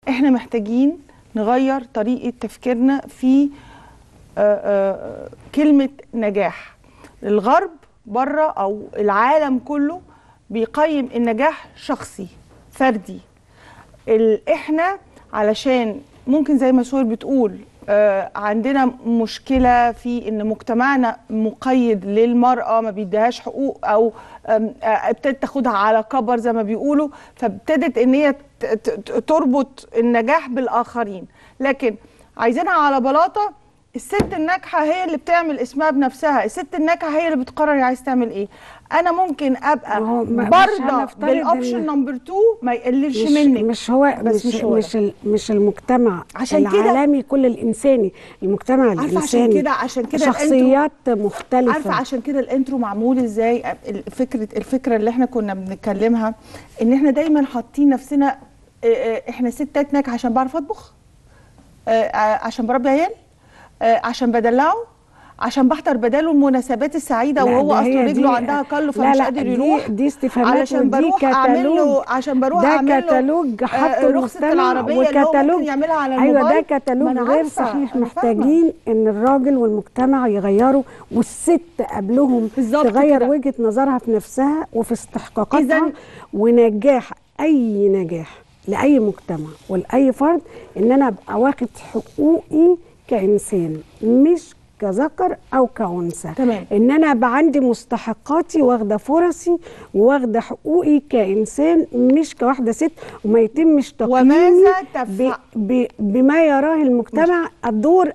احنا محتاجين نغير طريقه تفكيرنا في آه، آه، كلمه نجاح الغرب بره او العالم كله بيقيم النجاح شخصي فردي ال- احنا علشان ممكن زي ما سهير بتقول آه، عندنا مشكله في ان مجتمعنا مقيد للمراه ما بيديهاش حقوق او آم، آه، ابتدت تاخدها على كبر زي ما بيقولوا فابتدت ان هي ت- ت- تربط النجاح بالاخرين لكن عايزينها على بلاطه الست الناجحه هي اللي بتعمل اسمها بنفسها الست الناجحه هي اللي بتقرر هي عايز تعمل ايه انا ممكن ابقى ما هو ما- مش برضه هنفترض بالاوبشن إن- نمبر 2 ما يقللش مش منك مش هو بس مش مش هو مش, ال- مش المجتمع عشان كده- العالمي كل الانساني المجتمع عارفه عشان الانساني كده عشان كده شخصيات مختلفه عارفه عشان كده الانترو معمول ازاي الفكره الفكره اللي احنا كنا بنتكلمها ان احنا دايما حاطين نفسنا آه، آه، احنا ستات ناجحه عشان بعرف اطبخ آه، آه، عشان بربي عيال آه، عشان بدلعه عشان بحضر بداله المناسبات السعيده لا، وهو ده اصله هي رجله دي- عندها كل لا، فمش لا، قادر دي- يروح دي استفهامات علشان ودي بروح اعمل له كتالوج. عشان بروح ده اعمل له كتالوج حطه رخصه المجتمع العربيه اللي هو وكتالوج ممكن يعملها على ايوه ده الموبايل كتالوج ما أنا غير عارفة، صحيح أنا فاهمة. محتاجين ان الراجل والمجتمع يغيروا والست قبلهم بالظبط تغير كده. وجهه نظرها في نفسها وفي استحقاقاتها إذن- ونجاح اي نجاح لاي مجتمع ولاي فرد ان انا ابقى واخد حقوقي كانسان مش كذكر او كانثى تمام. ان انا ابقى عندي مستحقاتي واخده فرصي واخده حقوقي كانسان مش كواحده ست وما يتمش تقييمي وماذا ب- تفع- ب- بما يراه المجتمع الدور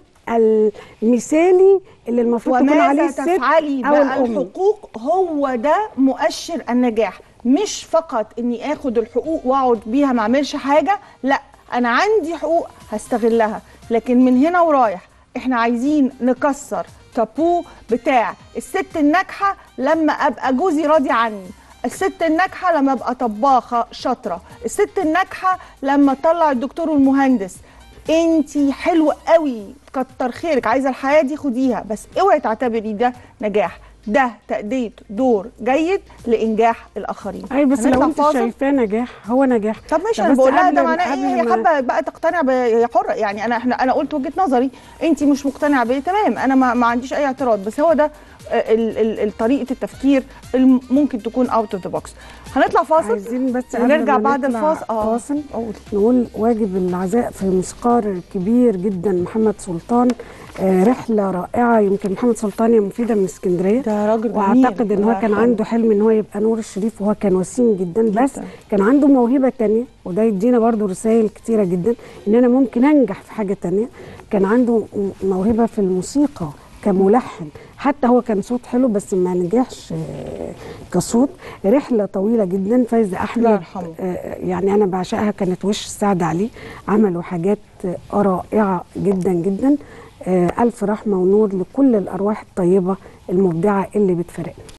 المثالي اللي المفروض تكون عليه وماذا الست تفعلي او بقى الام الحقوق هو ده مؤشر النجاح مش فقط اني اخد الحقوق واقعد بيها ما اعملش حاجه لا انا عندي حقوق هستغلها لكن من هنا ورايح احنا عايزين نكسر تابو بتاع الست الناجحه لما ابقى جوزي راضي عني الست الناجحه لما ابقى طباخه شاطره الست الناجحه لما اطلع الدكتور والمهندس انتي حلوه قوي كتر خيرك عايزه الحياه دي خديها بس اوعي تعتبري ده نجاح ده تأدية دور جيد لإنجاح الآخرين اي بس هنطلع لو انت فاصل. شايفاه نجاح هو نجاح طب ماشي ده انا بس بقول لها ده قبل- معناه ايه هي قبل ما- حابه بقى تقتنع ب- هي حره يعني انا احنا انا قلت وجهه نظري انت مش مقتنعه بيه تمام انا ما, ما عنديش اي اعتراض بس هو ده آه، ال- ال- ال- طريقه التفكير اللي ممكن تكون اوت اوف ذا بوكس هنطلع فاصل عايزين بس قبل ونرجع ما بعد نطلع الفاصل اه فاصل قول. نقول واجب العزاء في موسيقار كبير جدا محمد سلطان آه، رحله رائعه يمكن محمد سلطان يا مفيده من اسكندريه ده راجل جميل واعتقد ان هو الله كان يرحمه. عنده حلم ان هو يبقى نور الشريف وهو كان وسيم جدا بس جداً. كان عنده موهبه تانية وده يدينا برضو رسائل كتيره جدا ان انا ممكن انجح في حاجه تانية كان عنده م- موهبه في الموسيقى كملحن حتى هو كان صوت حلو بس ما نجحش آه، كصوت رحله طويله جدا فايزه الله احمد يرحمه. آه، يعني انا بعشقها كانت وش السعد عليه عملوا حاجات آه، رائعه جدا جدا آه، الف رحمه ونور لكل الارواح الطيبه المبدعه اللي بتفارقنا